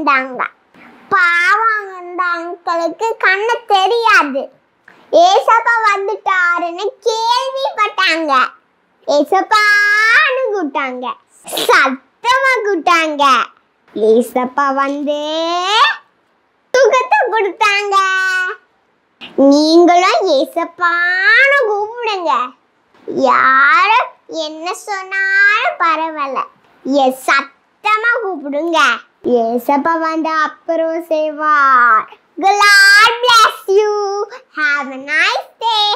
வந்தாங்க பாவம் அந்த அங்கிளுக்கு கண்ணு தெரியாது ஏசப்பா வந்துட்டாருன்னு கேள்விப்பட்டாங்க ஏசப்பான்னு கூட்டாங்க சத்தமா கூட்டாங்க ஏசப்பா வந்து சுகத்தை கொடுத்தாங்க நீங்களும் ஏசப்பான்னு கூப்பிடுங்க யார என்ன சொன்னாலும் பரவாயில்ல எ சத்தமா கூப்பிடுங்க ஏசப்பா வந்து அப்புறம் செய்வார் God bless you. Have a nice day.